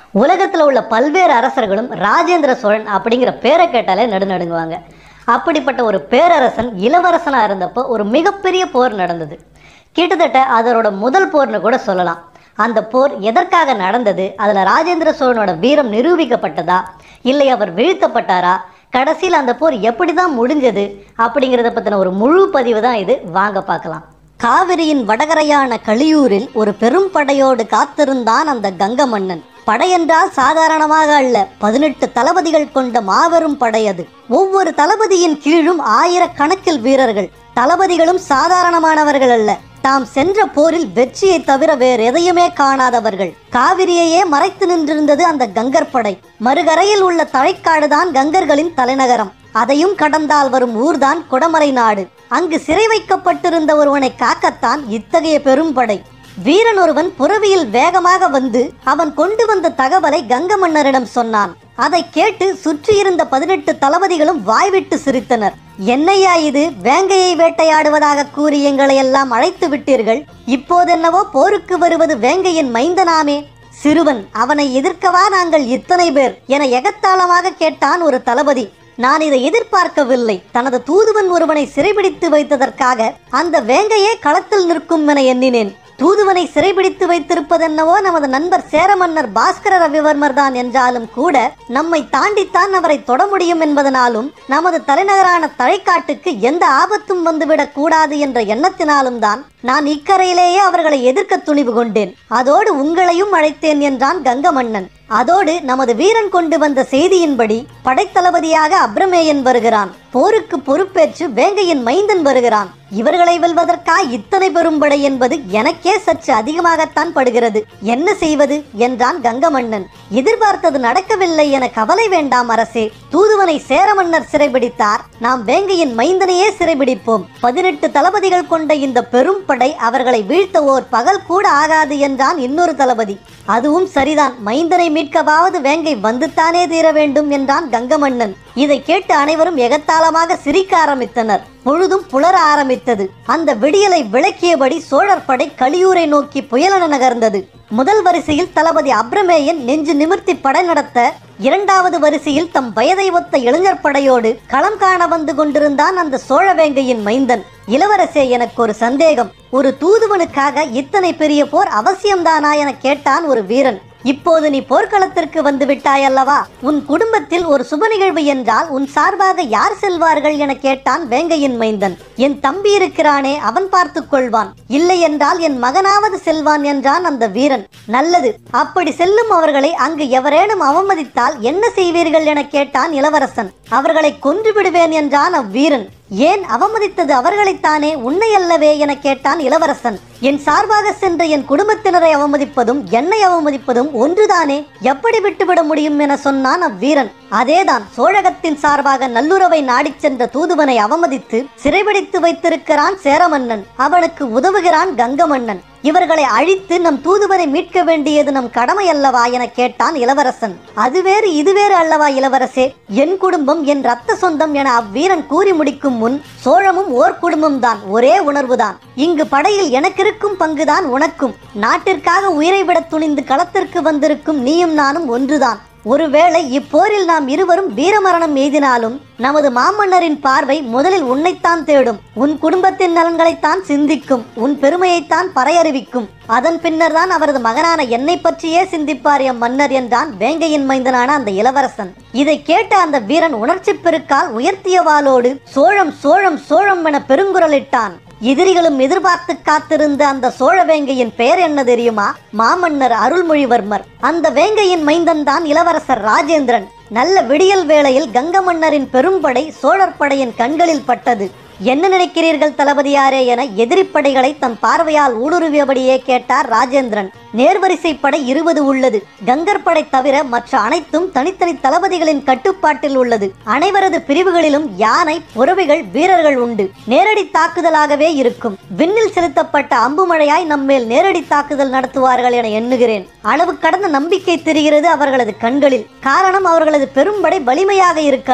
உலகத்தில் உள்ள பல்வேறு அரசர்களும் ராஜேந்திர சோழன் அப்படிங்கிற பேரை கேட்டாலே நடுநடுங்குவாங்க அப்படிப்பட்ட ஒரு பேரரசன் இளவரசனாக இருந்தப்போ ஒரு மிகப்பெரிய போர் நடந்தது கிட்டத்தட்ட அதனோட முதல் போர்னு கூட சொல்லலாம் அந்த போர் எதற்காக நடந்தது அதில் ராஜேந்திர சோழனோட வீரம் நிரூபிக்கப்பட்டதா இல்லை அவர் வீழ்த்தப்பட்டாரா கடைசியில் அந்த போர் எப்படி தான் முடிஞ்சது அப்படிங்கிறத பற்றின ஒரு முழு பதிவு தான் இது வாங்க பார்க்கலாம் காவிரியின் வடகரையான களியூரில் ஒரு பெரும் படையோடு காத்திருந்தான் அந்த கங்க மன்னன் படையென்றால் சாதாரணமாக அல்ல பதினெட்டு தளபதிகள் கொண்ட மாபெரும் படை அது ஒவ்வொரு தளபதியின் கீழும் ஆயிரக்கணக்கில் வீரர்கள் தளபதிகளும் சாதாரணமானவர்கள் அல்ல தாம் சென்ற போரில் வெற்றியை தவிர வேறு எதையுமே காணாதவர்கள் காவிரியையே மறைத்து நின்றிருந்தது அந்த கங்கர் படை மறுகரையில் உள்ள தழைக்காடுதான் கங்கர்களின் தலைநகரம் அதையும் கடந்தால் வரும் ஊர்தான் குடமலை நாடு அங்கு சிறை வைக்கப்பட்டிருந்த ஒருவனை காக்கத்தான் இத்தகைய பெரும்படை வீரன் ஒருவன் புறவியில் வேகமாக வந்து அவன் கொண்டு வந்த தகவலை கங்க மன்னரிடம் சொன்னான் அதை கேட்டு சுற்றியிருந்த பதினெட்டு தளபதிகளும் வாய்விட்டு சிரித்தனர் என்னையா இது வேங்கையை வேட்டையாடுவதாக கூறி எங்களை எல்லாம் அழைத்து விட்டீர்கள் இப்போதென்னவோ போருக்கு வருவது வேங்கையின் மைந்தனாமே சிறுவன் அவனை எதிர்க்கவா நாங்கள் இத்தனை பேர் என எகத்தாளமாக கேட்டான் ஒரு தளபதி நான் இதை எதிர்பார்க்கவில்லை தனது தூதுவன் ஒருவனை சிறைபிடித்து வைத்ததற்காக அந்த வேங்கையே களத்தில் நிற்கும் என எண்ணினேன் தூதுவனை சிறைபிடித்து வைத்திருப்பதென்னவோ நமது நண்பர் சேரமன்னர் பாஸ்கர ரவிவர்மர் தான் என்றாலும் கூட நம்மை தாண்டித்தான் அவரை தொட முடியும் என்பதனாலும் நமது தலைநகரான தழைக்காட்டுக்கு எந்த ஆபத்தும் வந்துவிடக் கூடாது என்ற எண்ணத்தினாலும் தான் நான் இக்கரையிலேயே அவர்களை எதிர்க்க துணிவு கொண்டேன் அதோடு உங்களையும் அழைத்தேன் என்றான் கங்க மன்னன் அதோடு நமது வீரன் கொண்டு வந்த செய்தியின்படி படைத்தளபதியாக அப்ரமேயன் வருகிறான் போருக்கு பொறுப்பேற்று வேங்கையின் மைந்தன் வருகிறான் இவர்களை வெல்வதற்கா இத்தனை பெரும்படை என்பது எனக்கே சற்று அதிகமாகத்தான் படுகிறது என்ன செய்வது என்றான் கங்கமன்னன் எதிர்பார்த்தது நடக்கவில்லை என கவலை வேண்டாம் அரசே தூதுவனை சேரமன்னர் சிறைபிடித்தார் நாம் வேங்கையின் மைந்தனையே சிறைபிடிப்போம் பதினெட்டு தளபதிகள் கொண்ட இந்த பெரும் படை அவர்களை வீழ்த்த ஓர் பகல் கூட ஆகாது என்றான் இன்னொரு தளபதி அதுவும் சரிதான் மைந்தனை மீட்கவாவது வேங்கை வந்துத்தானே தீர வேண்டும் என்றான் கங்கமன்னன் இதை கேட்டு அனைவரும் எகத்தாளமாக சிரிக்க ஆரம்பித்தனர் பொழுதும் புலர ஆரம்பித்தது அந்த விடியலை விளக்கியபடி சோழர் படை கலியூரை நோக்கி புயலென நகர்ந்தது முதல் வரிசையில் தளபதி அப்ரமேயன் நெஞ்சு நிமிர்த்தி படை நடத்த இரண்டாவது வரிசையில் தம் வயதை ஒத்த இளைஞர் படையோடு களம் காண வந்து கொண்டிருந்தான் அந்த சோழவேங்கையின் மைந்தன் இளவரசே எனக்கு ஒரு சந்தேகம் ஒரு தூதுவனுக்காக இத்தனை பெரிய போர் அவசியம்தானா என கேட்டான் ஒரு வீரன் இப்போது நீ போர்க்களத்திற்கு வந்து விட்டாய் அல்லவா உன் குடும்பத்தில் ஒரு சுப நிகழ்வு என்றால் உன் சார்பாக யார் செல்வார்கள் என கேட்டான் வேங்கையின் மைந்தன் என் தம்பி இருக்கிறானே அவன் பார்த்துக் கொள்வான் இல்லை என்றால் என் மகனாவது செல்வான் என்றான் அந்த வீரன் நல்லது அப்படி செல்லும் அவர்களை அங்கு எவரேனும் அவமதித்தால் என்ன செய்வீர்கள் என கேட்டான் இளவரசன் அவர்களை கொன்று விடுவேன் என்றான் அவ்வீரன் ஏன் அவமதித்தது அவர்களைத்தானே உன்னை அல்லவே என கேட்டான் இளவரசன் என் சார்பாக சென்ற என் குடும்பத்தினரை அவமதிப்பதும் என்னை அவமதிப்பதும் ஒன்றுதானே எப்படி விட்டுவிட முடியும் என சொன்னான் அவ்வீரன் அதேதான் சோழகத்தின் சார்பாக நல்லுறவை நாடிச் சென்ற தூதுவனை அவமதித்து சிறைபிடித்து வைத்திருக்கிறான் சேரமன்னன் அவனுக்கு உதவுகிறான் கங்கமன்னன் இவர்களை அழித்து நம் தூதுவனை மீட்க வேண்டியது நம் கடமை அல்லவா என கேட்டான் இளவரசன் அது வேறு இது வேறு அல்லவா இளவரசே என் குடும்பம் என் ரத்த சொந்தம் என அவ்வீரன் கூறி முடிக்கும் முன் சோழமும் ஓர் குடும்பம் தான் ஒரே உணர்வுதான் இங்கு படையில் எனக்கிருக்கும் பங்குதான் உனக்கும் நாட்டிற்காக உயிரை விட துணிந்து களத்திற்கு வந்திருக்கும் நீயும் நானும் ஒன்றுதான் ஒருவேளை இப்போரில் நாம் இருவரும் வீரமரணம் எய்தினாலும் நமது மாமன்னரின் பார்வை முதலில் உன்னைத்தான் தேடும் உன் குடும்பத்தின் நலன்களைத்தான் சிந்திக்கும் உன் பெருமையைத்தான் பறையறிவிக்கும் அதன் பின்னர் தான் அவரது மகனான என்னை பற்றியே சிந்திப்பார் எம் மன்னர் என்றான் வேங்கையின் மைந்தனான அந்த இளவரசன் இதை கேட்ட அந்த வீரன் உணர்ச்சி பெருக்கால் உயர்த்திய வாளோடு சோழம் சோழம் சோழம் என பெருங்குரலிட்டான் எதிரிகளும் எதிர்பார்த்து காத்திருந்த அந்த சோழ வேங்கையின் பெயர் என்ன தெரியுமா மாமன்னர் அருள்மொழிவர்மர் அந்த வேங்கையின் மைந்தன் தான் இளவரசர் ராஜேந்திரன் நல்ல விடியல் வேளையில் கங்க மன்னரின் பெரும்படை சோழர் படையின் கண்களில் பட்டது என்ன நினைக்கிறீர்கள் தளபதியாரே என எதிரிப்படைகளை தன் பார்வையால் ஊடுருவியபடியே கேட்டார் ராஜேந்திரன் நேர்வரிசை படை இருபது உள்ளது கங்கர் படை தவிர மற்ற அனைத்தும் தனித்தனி தளபதிகளின் கட்டுப்பாட்டில் உள்ளது அனைவரது பிரிவுகளிலும் யானை புறவிகள் வீரர்கள் உண்டு நேரடி தாக்குதலாகவே இருக்கும் விண்ணில் செலுத்தப்பட்ட அம்புமழையாய் நம்மேல் நேரடி தாக்குதல் நடத்துவார்கள் என எண்ணுகிறேன் அளவு கடந்த நம்பிக்கை தெரிகிறது அவர்களது கண்களில் காரணம் அவர்களது பெரும்படை வலிமையாக இருக்கலாம்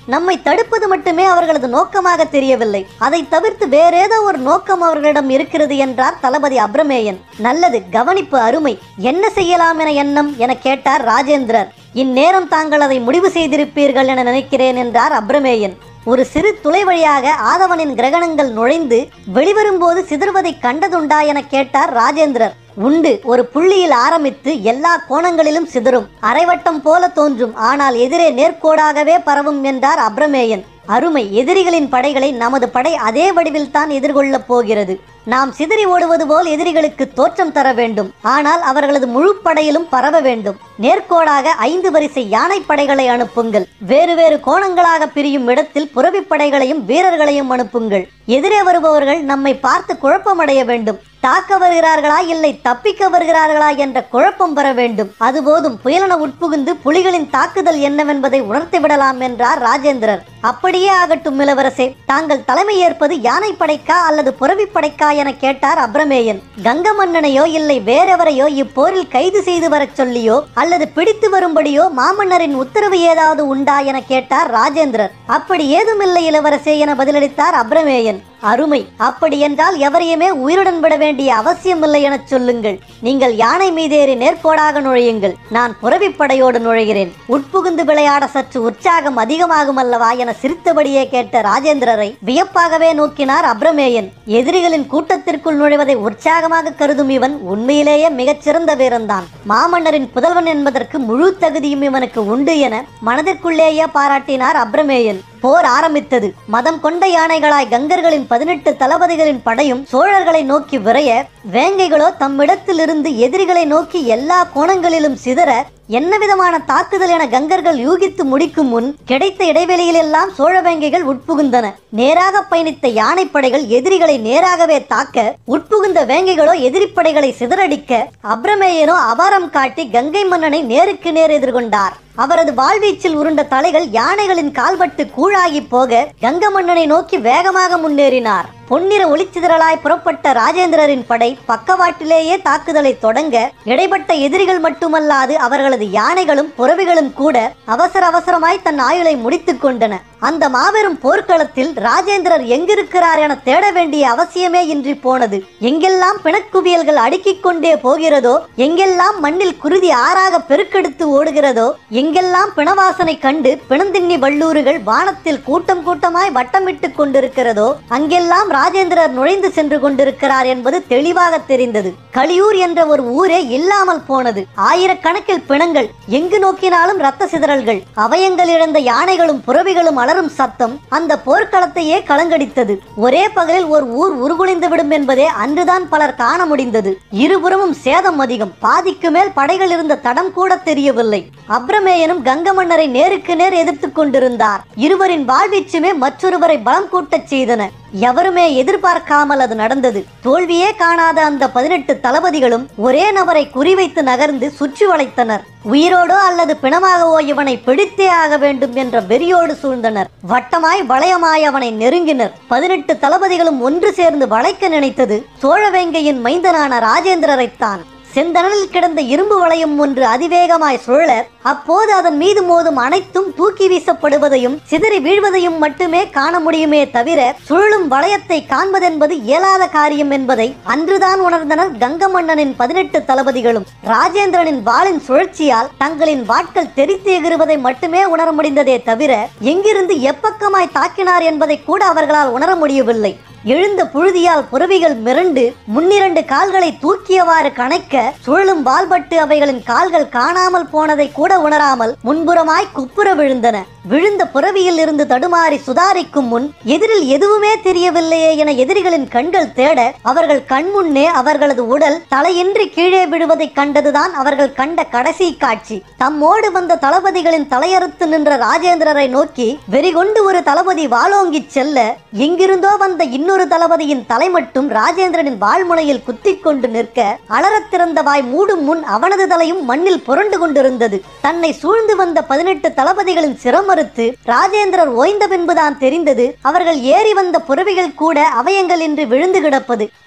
நம்மை தடுப்பது மட்டுமே அவர்களது நோக்கமாக தெரியவில்லை அதை தவிர்த்து வேறேதோ ஒரு நோக்கம் அவர்களிடம் இருக்கிறது என்றார் தளபதி அப்ரமேயன் நல்லது கவனிப்பு அருமை என்ன செய்யலாம் என எண்ணம் என கேட்டார் ராஜேந்திரர் இந்நேரம் தாங்கள் அதை முடிவு செய்திருப்பீர்கள் என நினைக்கிறேன் என்றார் அப்ரமேயன் ஒரு சிறு துளை வழியாக ஆதவனின் கிரகணங்கள் நுழைந்து வெளிவரும்போது சிதறுவதை கண்டதுண்டா என கேட்டார் ராஜேந்திரர் உண்டு ஒரு புள்ளியில் ஆரம்பித்து எல்லா கோணங்களிலும் சிதறும் அரைவட்டம் போல தோன்றும் ஆனால் எதிரே நேர்கோடாகவே பரவும் என்றார் அப்ரமேயன் அருமை எதிரிகளின் படைகளை நமது படை அதே வடிவில் தான் எதிர்கொள்ளப் போகிறது நாம் சிதறி ஓடுவது போல் எதிரிகளுக்கு தோற்றம் தர வேண்டும் ஆனால் அவர்களது முழு படையிலும் பரவ வேண்டும் நேர்கோடாக ஐந்து வரிசை யானை படைகளை அனுப்புங்கள் வேறு வேறு கோணங்களாக பிரியும் இடத்தில் புறவிப் படைகளையும் வீரர்களையும் அனுப்புங்கள் எதிரே வருபவர்கள் நம்மை பார்த்து குழப்பமடைய வேண்டும் தாக்க வருகிறார்களா இல்லை தப்பிக்க வருகிறார்களா என்ற குழப்பம் வர வேண்டும் அதுபோதும் புயலென உட்புகுந்து புலிகளின் தாக்குதல் என்னவென்பதை உணர்த்தி விடலாம் என்றார் ராஜேந்திரர் அப்படியே ஆகட்டும் இளவரசே தாங்கள் தலைமை ஏற்பது யானை படைக்கா அல்லது புறவி படைக்கா என கேட்டார் அப்ரமேயன் கங்க மன்னனையோ இல்லை வேறெவரையோ இப்போரில் கைது செய்து வரச் சொல்லியோ அல்லது பிடித்து வரும்படியோ மாமன்னரின் உத்தரவு ஏதாவது உண்டா என கேட்டார் ராஜேந்திரர் அப்படி ஏதுமில்லை இளவரசே என பதிலளித்தார் அப்ரமேயன் அருமை அப்படி என்றால் எவரையுமே உயிருடன் விட வேண்டிய அவசியமில்லை எனச் சொல்லுங்கள் நீங்கள் யானை மீதேறி நேர்கோடாக நுழையுங்கள் நான் புறவிப்படையோடு நுழைகிறேன் உட்புகுந்து விளையாட சற்று உற்சாகம் அதிகமாகும் அல்லவா என சிரித்தபடியே கேட்ட ராஜேந்திரரை வியப்பாகவே நோக்கினார் அப்ரமேயன் எதிரிகளின் கூட்டத்திற்குள் நுழைவதை உற்சாகமாக கருதும் இவன் உண்மையிலேயே மிகச்சிறந்த வீரன்தான் மாமன்னரின் புதல்வன் என்பதற்கு முழு தகுதியும் இவனுக்கு உண்டு என மனதிற்குள்ளேயே பாராட்டினார் அப்ரமேயன் போர் ஆரம்பித்தது மதம் கொண்ட யானைகளாய் கங்கர்களின் பதினெட்டு தளபதிகளின் படையும் சோழர்களை நோக்கி விரைய வேங்கைகளோ தம்மிடத்திலிருந்து எதிரிகளை நோக்கி எல்லா கோணங்களிலும் சிதற என்ன விதமான தாக்குதல் என கங்கர்கள் யூகித்து முடிக்கும் முன் கிடைத்த இடைவெளியிலெல்லாம் சோழ வேங்கைகள் உட்புகுந்தன நேராக பயணித்த யானைப்படைகள் எதிரிகளை நேராகவே தாக்க உட்புகுந்த வேங்கைகளோ எதிரிப்படைகளை சிதறடிக்க அப்ரமேயனோ அபாரம் காட்டி கங்கை மன்னனை நேருக்கு நேர் எதிர்கொண்டார் அவரது வாழ்வீச்சில் உருண்ட தலைகள் யானைகளின் கால்பட்டு கூழாகி போக கங்க மன்னனை நோக்கி வேகமாக முன்னேறினார் பொன்னிற ஒளிச்சிதறலாய் புறப்பட்ட ராஜேந்திரரின் படை பக்கவாட்டிலேயே தாக்குதலை தொடங்க இடைப்பட்ட எதிரிகள் மட்டுமல்லாது அவர்களது யானைகளும் புறவிகளும் கூட அவசர அவசரமாய் தன் ஆயுளை முடித்துக் கொண்டன அந்த மாபெரும் போர்க்களத்தில் ராஜேந்திரர் எங்கிருக்கிறார் என தேட வேண்டிய அவசியமே இன்றி போனது எங்கெல்லாம் பிணக்குவியல்கள் அடுக்கிக் கொண்டே போகிறதோ எங்கெல்லாம் மண்ணில் குருதி ஆறாக பெருக்கெடுத்து ஓடுகிறதோ எங்கெல்லாம் பிணவாசனை கண்டு பிணந்தின்னி வள்ளூறுகள் வானத்தில் கூட்டம் கூட்டமாய் வட்டமிட்டுக் கொண்டிருக்கிறதோ அங்கெல்லாம் ராஜேந்திரர் நுழைந்து சென்று கொண்டிருக்கிறார் என்பது தெளிவாக தெரிந்தது கலியூர் என்ற ஒரு ஊரே இல்லாமல் போனது ஆயிரக்கணக்கில் பிணங்கள் எங்கு நோக்கினாலும் ரத்த சிதறல்கள் அவயங்கள் இழந்த யானைகளும் புறவிகளும் அலறும் சத்தம் அந்த போர்க்களத்தையே கலங்கடித்தது ஒரே பகலில் ஒரு ஊர் உருகுலைந்து விடும் என்பதே அன்றுதான் பலர் காண முடிந்தது இருபுறமும் சேதம் அதிகம் பாதிக்கு மேல் படைகள் இருந்த தடம் கூட தெரியவில்லை அப்ரமேயனும் கங்க மன்னரை நேருக்கு நேர் எதிர்த்துக் கொண்டிருந்தார் இருவரின் வாழ்வீச்சுமே மற்றொருவரை பலம் கூட்டச் செய்தன எவருமே எதிர்பார்க்காமல் அது நடந்தது தோல்வியே காணாத அந்த பதினெட்டு தளபதிகளும் ஒரே நபரை குறிவைத்து நகர்ந்து சுற்றி வளைத்தனர் உயிரோடோ அல்லது பிணமாகவோ இவனை பிடித்தே ஆக வேண்டும் என்ற வெறியோடு சூழ்ந்தனர் வட்டமாய் வளையமாய் அவனை நெருங்கினர் பதினெட்டு தளபதிகளும் ஒன்று சேர்ந்து வளைக்க நினைத்தது சோழவேங்கையின் மைந்தனான ராஜேந்திரரைத்தான் செந்தணலில் கிடந்த இரும்பு வளையம் ஒன்று அதிவேகமாய் சுழல அப்போது அதன் மீது மோதும் அனைத்தும் தூக்கி வீசப்படுவதையும் சிதறி வீழ்வதையும் மட்டுமே காண முடியுமே தவிர சுழலும் வளையத்தை காண்பதென்பது இயலாத காரியம் என்பதை அன்றுதான் உணர்ந்தனர் கங்க மன்னனின் பதினெட்டு தளபதிகளும் ராஜேந்திரனின் வாளின் சுழற்சியால் தங்களின் வாட்கள் தெரித்து எகிறுவதை மட்டுமே உணர முடிந்ததே தவிர எங்கிருந்து எப்பக்கமாய் தாக்கினார் என்பதை கூட அவர்களால் உணர முடியவில்லை எழுந்த புழுதியால் புறவிகள் மிரண்டு முன்னிரண்டு கால்களை தூக்கியவாறு கணைக்க சுழலும் வால்பட்டு அவைகளின் கால்கள் காணாமல் போனதை கூட உணராமல் முன்புறமாய் குப்புற விழுந்தன விழுந்த புறவியில் இருந்து தடுமாறி சுதாரிக்கும் முன் எதிரில் எதுவுமே தெரியவில்லையே என எதிரிகளின் கண்கள் தேட அவர்கள் கண்முன்னே அவர்களது உடல் தலையின்றி கீழே விழுவதைக் கண்டதுதான் அவர்கள் கண்ட கடைசி காட்சி தம்மோடு வந்த தளபதிகளின் தலையறுத்து நின்ற ராஜேந்திரரை நோக்கி வெறிகொண்டு ஒரு தளபதி வாளோங்கிச் செல்ல எங்கிருந்தோ வந்த இன்னொரு தளபதியின் தலை மட்டும் ராஜேந்திரனின் வாழ்முனையில் குத்திக் கொண்டு நிற்க அலறத் திறந்த வாய் மூடும் முன் அவனது தலையும் மண்ணில் புரண்டு கொண்டிருந்தது தன்னை சூழ்ந்து வந்த பதினெட்டு தளபதிகளின் சிரமறுத்து ராஜேந்திரர் ஓய்ந்த பின்புதான் தெரிந்தது அவர்கள் ஏறி வந்த புறவிகள் கூட அவயங்கள் இன்றி விழுந்து கிடப்பது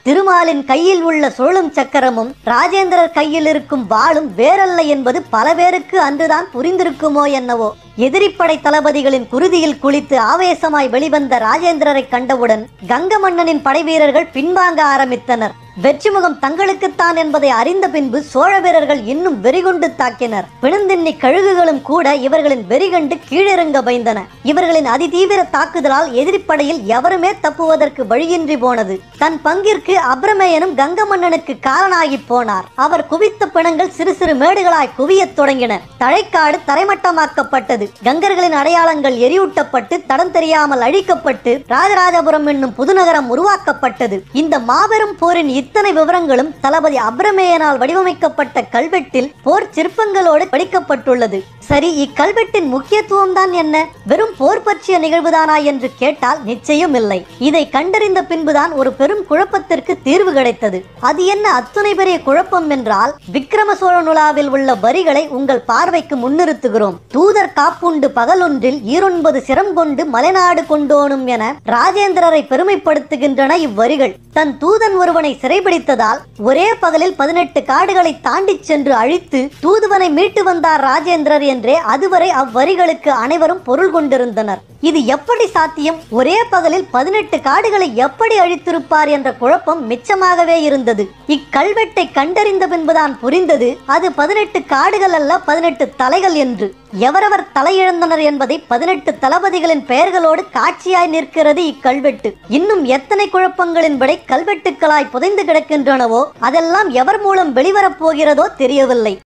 திருமாலின் கையில் உள்ள சுழலும் சக்கரமும் ராஜேந்திரர் கையில் இருக்கும் வாளும் வேறல்ல என்பது பல பேருக்கு அன்றுதான் புரிந்திருக்குமோ என்னவோ எதிரிப்படை தளபதிகளின் குருதியில் குளித்து ஆவேசமாய் வெளிவந்த ராஜேந்திரரை கண்டவுடன் கங்க மன்னனின் படைவீரர்கள் பின்வாங்க ஆரம்பித்தனர் வெற்றிமுகம் தங்களுக்குத்தான் என்பதை அறிந்த பின்பு சோழ வீரர்கள் இன்னும் வெறிகொண்டு தாக்கினர் பிணந்தின்னி கழுகுகளும் கூட இவர்களின் வெறிகண்டு கீழிறங்க பயந்தன இவர்களின் அதிதீவிர தாக்குதலால் எதிரிப்படையில் எவருமே தப்புவதற்கு வழியின்றி போனது தன் பங்கிற்கு அப்ரமேயனும் கங்க மன்னனுக்கு காரணாகி போனார் அவர் குவித்த பிணங்கள் சிறு சிறு மேடுகளாய் குவியத் தொடங்கின தழைக்காடு தரைமட்டமாக்கப்பட்டது கங்கர்களின் அடையாளங்கள் எரியூட்டப்பட்டு தடம் தெரியாமல் அழிக்கப்பட்டு ராஜராஜபுரம் என்னும் புதுநகரம் உருவாக்கப்பட்டது இந்த மாபெரும் போரின் இத்தனை விவரங்களும் தளபதி அப்ரமேயனால் வடிவமைக்கப்பட்ட கல்வெட்டில் போர் சிற்பங்களோடு படிக்கப்பட்டுள்ளது சரி இக்கல்வெட்டின் முக்கியத்துவம் தான் என்ன வெறும் போர் பற்றிய நிகழ்வுதானா என்று கேட்டால் நிச்சயம் இல்லை இதை கண்டறிந்த பின்புதான் ஒரு பெரும் குழப்பத்திற்கு தீர்வு கிடைத்தது அது என்ன அத்துணை பெரிய குழப்பம் என்றால் விக்ரம சோழ நுழாவில் உள்ள வரிகளை உங்கள் பார்வைக்கு முன்னிறுத்துகிறோம் தூதர் காப்புண்டு பகலொன்றில் ஈரொன்பது சிரம் கொண்டு மலைநாடு கொண்டோனும் என ராஜேந்திரரை பெருமைப்படுத்துகின்றன இவ்வரிகள் தன் தூதன் ஒருவனை சிறைபிடித்ததால் ஒரே பகலில் பதினெட்டு காடுகளை தாண்டிச் சென்று அழித்து தூதுவனை மீட்டு வந்தார் ராஜேந்திரர் என்றே அதுவரை அவ்வரிகளுக்கு அனைவரும் பொருள் கொண்டிருந்தனர் இது எப்படி சாத்தியம் ஒரே பகலில் பதினெட்டு காடுகளை எப்படி அழித்திருப்பார் என்ற குழப்பம் மிச்சமாகவே இருந்தது இக்கல்வெட்டை கண்டறிந்த பின்புதான் புரிந்தது அது பதினெட்டு காடுகள் அல்ல பதினெட்டு தலைகள் என்று எவரவர் தலையிழந்தனர் என்பதை பதினெட்டு தளபதிகளின் பெயர்களோடு காட்சியாய் நிற்கிறது இக்கல்வெட்டு இன்னும் எத்தனை குழப்பங்களின் விடை கல்வெட்டுக்களாய் புதைந்து கிடக்கின்றனவோ அதெல்லாம் எவர் மூலம் வெளிவரப் போகிறதோ தெரியவில்லை